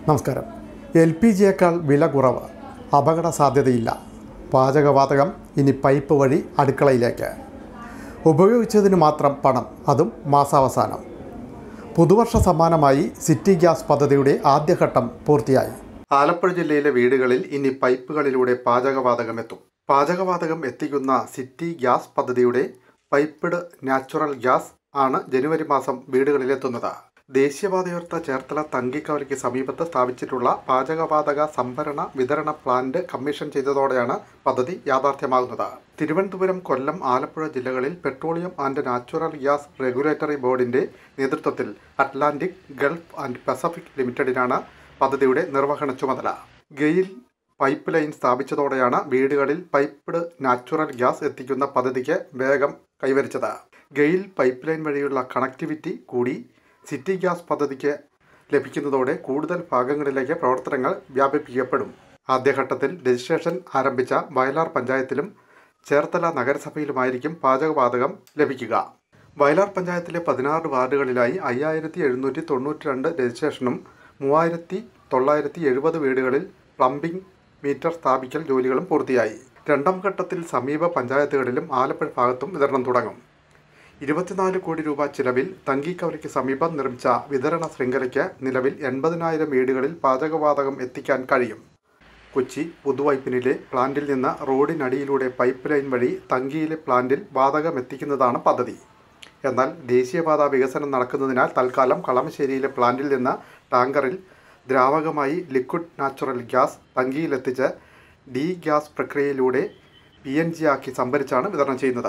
നമസ്കാരം L P ജിയേക്കാൾ വില കുറവ് അപകട സാധ്യതയില്ല പാചകവാതകം ഇനി പൈപ്പ് വഴി അടുക്കളയിലേക്ക് ഉപയോഗിച്ചതിന് മാത്രം പണം അതും മാസാവസാനം പുതുവർഷ സമ്മാനമായി സിറ്റി ഗ്യാസ് പദ്ധതിയുടെ ആദ്യഘട്ടം പൂർത്തിയായി ആലപ്പുഴ ജില്ലയിലെ വീടുകളിൽ ഇനി പൈപ്പുകളിലൂടെ പാചകവാതകം എത്തും പാചകവാതകം എത്തിക്കുന്ന സിറ്റി ഗ്യാസ് പദ്ധതിയുടെ പൈപ്പ്ഡ് നാച്ചുറൽ ഗ്യാസ് ആണ് ജനുവരി മാസം വീടുകളിലെത്തുന്നത് ദേശീയപാതയോർത്ത ചേർത്തല തങ്കിക്കവലയ്ക്ക് സമീപത്ത് സ്ഥാപിച്ചിട്ടുള്ള പാചകവാതക സംഭരണ വിതരണ പ്ലാന്റ് കമ്മീഷൻ ചെയ്തതോടെയാണ് പദ്ധതി യാഥാർത്ഥ്യമാകുന്നത് തിരുവനന്തപുരം കൊല്ലം ആലപ്പുഴ ജില്ലകളിൽ petroleum and natural gas regulatory ബോർഡിന്റെ നേതൃത്വത്തിൽ അറ്റ്ലാന്റിക് ഗൾഫ് ആൻഡ് പസഫിക് ലിമിറ്റഡിനാണ് പദ്ധതിയുടെ നിർവഹണ ചുമതല ഗെയിൽ പൈപ്പ് ലൈൻ സ്ഥാപിച്ചതോടെയാണ് വീടുകളിൽ പൈപ്പ്ഡ് നാച്ചുറൽ ഗ്യാസ് എത്തിക്കുന്ന പദ്ധതിക്ക് വേഗം കൈവരിച്ചത് ഗെയിൽ പൈപ്പ് ലൈൻ വഴിയുള്ള കണക്ടിവിറ്റി കൂടി സിറ്റി ഗ്യാസ് പദ്ധതിക്ക് ലഭിക്കുന്നതോടെ കൂടുതൽ ഭാഗങ്ങളിലേക്ക് പ്രവർത്തനങ്ങൾ വ്യാപിപ്പിക്കപ്പെടും ആദ്യഘട്ടത്തിൽ രജിസ്ട്രേഷൻ ആരംഭിച്ച വയലാർ പഞ്ചായത്തിലും ചേർത്തല നഗരസഭയിലുമായിരിക്കും പാചകവാതകം ലഭിക്കുക വയലാർ പഞ്ചായത്തിലെ പതിനാറ് വാർഡുകളിലായി അയ്യായിരത്തി എഴുന്നൂറ്റി തൊണ്ണൂറ്റി രണ്ട് രജിസ്ട്രേഷനും മൂവായിരത്തി തൊള്ളായിരത്തി എഴുപത് വീടുകളിൽ പ്ലംബിംഗ് മീറ്റർ സ്ഥാപിക്കൽ ജോലികളും പൂർത്തിയായി രണ്ടാം ഘട്ടത്തിൽ സമീപ പഞ്ചായത്തുകളിലും ആലപ്പുഴ ഭാഗത്തും വിതരണം തുടങ്ങും ഇരുപത്തിനാല് കോടി രൂപ ചിലവിൽ തങ്കിക്കവലയ്ക്ക് സമീപം നിർമ്മിച്ച വിതരണ ശൃംഖലയ്ക്ക് നിലവിൽ എൺപതിനായിരം വീടുകളിൽ പാചകവാതകം എത്തിക്കാൻ കഴിയും കൊച്ചി പുതുവൈപ്പിനിലെ പ്ലാന്റിൽ നിന്ന് റോഡിനടിയിലൂടെ പൈപ്പ് ലൈൻ വഴി തങ്കിയിലെ പ്ലാന്റിൽ വാതകം എത്തിക്കുന്നതാണ് പദ്ധതി എന്നാൽ ദേശീയപാത വികസനം നടക്കുന്നതിനാൽ തൽക്കാലം കളമശ്ശേരിയിലെ പ്ലാന്റിൽ നിന്ന് ടാങ്കറിൽ ദ്രാവകമായി ലിക്വിഡ് നാച്ചുറൽ ഗ്യാസ് തങ്കിയിലെത്തിച്ച് ഡി ഗ്യാസ് പ്രക്രിയയിലൂടെ പി എൻ ജി ആക്കി സംഭരിച്ചാണ് വിതരണം ചെയ്യുന്നത്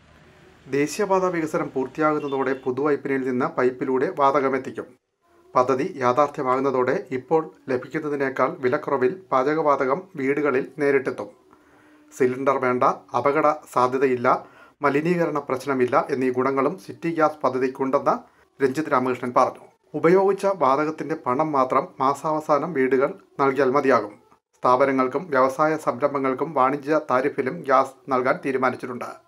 ദേശീയപാത വികസനം പൂർത്തിയാകുന്നതോടെ പുതുവൈപ്പിനിൽ നിന്ന് പൈപ്പിലൂടെ വാതകമെത്തിക്കും പദ്ധതി യാഥാർത്ഥ്യമാകുന്നതോടെ ഇപ്പോൾ ലഭിക്കുന്നതിനേക്കാൾ വിലക്കുറവിൽ പാചകവാതകം വീടുകളിൽ നേരിട്ടെത്തും സിലിണ്ടർ വേണ്ട അപകട സാധ്യതയില്ല മലിനീകരണ പ്രശ്നമില്ല എന്നീ ഗുണങ്ങളും സിറ്റി ഗ്യാസ് പദ്ധതിക്കുണ്ടെന്ന് രഞ്ജിത് രാമകൃഷ്ണൻ പറഞ്ഞു ഉപയോഗിച്ച വാതകത്തിന്റെ പണം മാത്രം മാസാവസാനം വീടുകൾ നൽകിയാൽ മതിയാകും സ്ഥാപനങ്ങൾക്കും വ്യവസായ സംരംഭങ്ങൾക്കും വാണിജ്യ താരിഫിലും ഗ്യാസ് നൽകാൻ തീരുമാനിച്ചിട്ടുണ്ട്